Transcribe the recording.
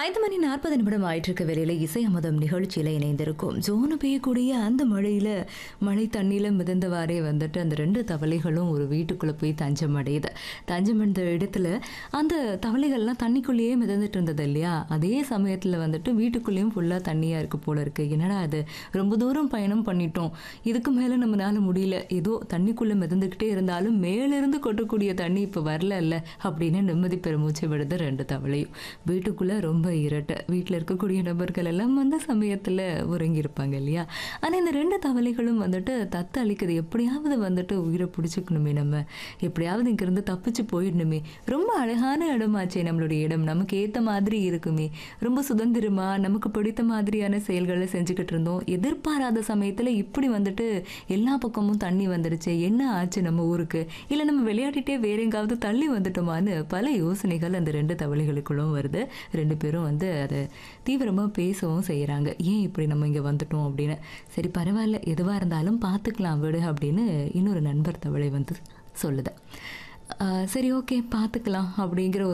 ஐந்து மணி நாற்பது நிமிடம் ஆயிட்டிருக்க வேலையில இசை அமுதம் நிகழ்ச்சியில இணைந்திருக்கும் ஜோனு பெய்யக்கூடிய அந்த மழையில மழை தண்ணியில மிதந்தவாறே வந்துட்டு அந்த ரெண்டு தவளைகளும் ஒரு வீட்டுக்குள்ள போய் தஞ்சம் அடையுது தஞ்சம் அடைந்த இடத்துல அந்த தவளைகள்லாம் தண்ணிக்குள்ளேயே மிதந்துட்டு இருந்தது இல்லையா அதே சமயத்துல வந்துட்டு வீட்டுக்குள்ளேயும் ஃபுல்லா தண்ணியா இருக்கு போல இருக்கு என்னடா அது ரொம்ப தூரம் பயணம் பண்ணிட்டோம் இதுக்கு மேல நம்மளால முடியல ஏதோ தண்ணிக்குள்ள மிதந்துக்கிட்டே இருந்தாலும் மேலிருந்து கொட்டக்கூடிய தண்ணி இப்ப வரல இல்ல அப்படின்னு நிம்மதி பெருமூச்சு விடுது ரெண்டு தவளையும் வீட்டுக்குள்ள ரொம்ப இருட்டு வீட்டில் இருக்கக்கூடிய நபர்கள் எல்லாம் அந்த சமயத்தில் உறங்கியிருப்பாங்க இல்லையா ஆனால் இந்த ரெண்டு தவளைகளும் வந்துட்டு தத்து அழிக்குது எப்படியாவது வந்துட்டு உயிரை பிடிச்சிக்கணுமே நம்ம எப்படியாவது இங்கிருந்து தப்பிச்சு போயிடணுமே ரொம்ப அழகான இடமாச்சே நம்மளுடைய இடம் நமக்கு ஏற்ற மாதிரி இருக்குமே ரொம்ப சுதந்திரமா நமக்கு பிடித்த மாதிரியான செயல்களை செஞ்சுக்கிட்டு இருந்தோம் எதிர்பாராத சமயத்தில் இப்படி வந்துட்டு எல்லா பக்கமும் தண்ணி வந்துடுச்சு என்ன ஆச்சு நம்ம ஊருக்கு இல்லை நம்ம விளையாடிட்டே வேற எங்காவது தள்ளி வந்துட்டோமான்னு பல யோசனைகள் அந்த ரெண்டு தவளைகளுக்குள்ளும் வருது ரெண்டு பேரும் வந்து அதை தீவிரமாக பேசவும் செய்கிறாங்க ஏன் இப்படி நம்ம இங்கே வந்துட்டோம் அப்படின்னு சரி பரவாயில்ல எதுவாக இருந்தாலும் பார்த்துக்கலாம் விடு அப்படின்னு இன்னொரு நண்பர் தவளை வந்து சொல்லுது ஆஹ் சரி ஓகே பார்த்துக்கலாம் அப்படிங்கிற ஒரு